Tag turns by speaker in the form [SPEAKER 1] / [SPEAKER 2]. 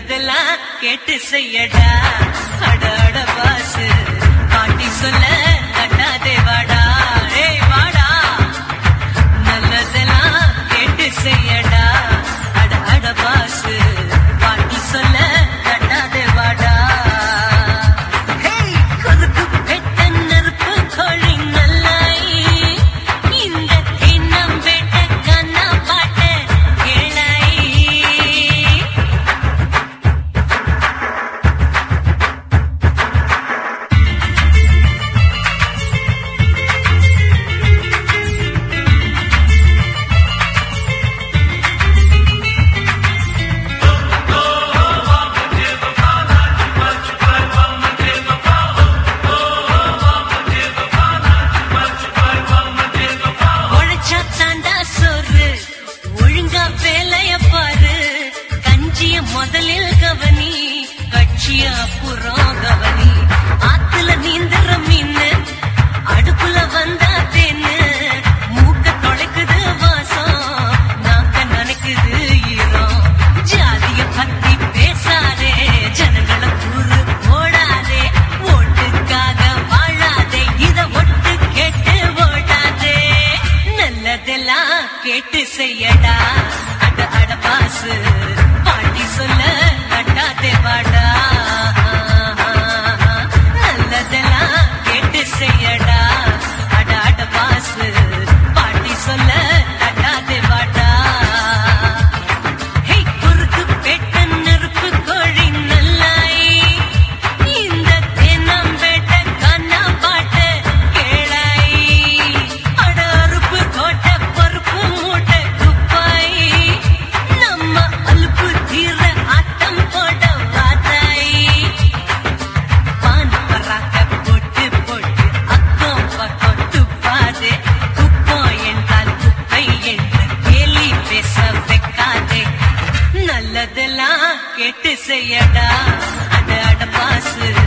[SPEAKER 1] நல்லதெல்லாம் கேட்டு செய்யடா அட அட பாசு பாட்டி சொல்ல கட்டாதே வாடா ஏய் வாடா நல்லதெல்லாம் கேட்டு செய்யடா அட அட பாசு பாட்டி சொல்ல கட்டாதே வாடா ஹேய், கொருக்கு பெட்ட நெருப்பு கோழி நல்லாயி. இந்த தினம் வேட்ட கண்ணா பாட்ட கேளாயி. உழைச்சா தாண்டா சோறு ஒழுங்கா வேலைய பாரு கஞ்சிய முதலில் கவனி கட்சிய அப்புறம் கவனி ஆத்துல நீந்துற மீன் அடுப்புல வந்தா தேன்னு மூக்க தொலைக்குது வாசம் நாக்க நனைக்குது ஈரம் ஜாதிய பத்தி பேசாதே ஜனங்களை கூறு ஓடாதே ஓட்டுக்காக வாழாதே இத ஒட்டு கேட்டு ஓடாதே நல்லதெல்லாம் கேட்டு செய்யடா அட அட பாசு பாட்டி சொல்ல கட்டாதே வாடா நல்லதெல்லாம் கேட்டு செய்யடா அட அட பாசு பாட்டி சொல்ல கட்டாதே வாடா ஹே குறுக்கு பெட்ட நெருப்பு கோழி நல்லாயி இந்த தென்னம் வேட்ட கண்ணா பாட்ட கேளாயி அட அறுப்பு கோட்டை பருப்பு மூட்டை குப்பாயி நம்ம அலுப்பு தீர ஆட்டம் போட வாதாயி பான் பராக்க போட்டு போட்டு அக்கம் பக்கம் துப்பாதே குப்பம் என்றால் குப்பை என்று கேலி பேச வைக்காதே நல்லதெல்லாம் கேட்டு செய்யடா அட அட பாசு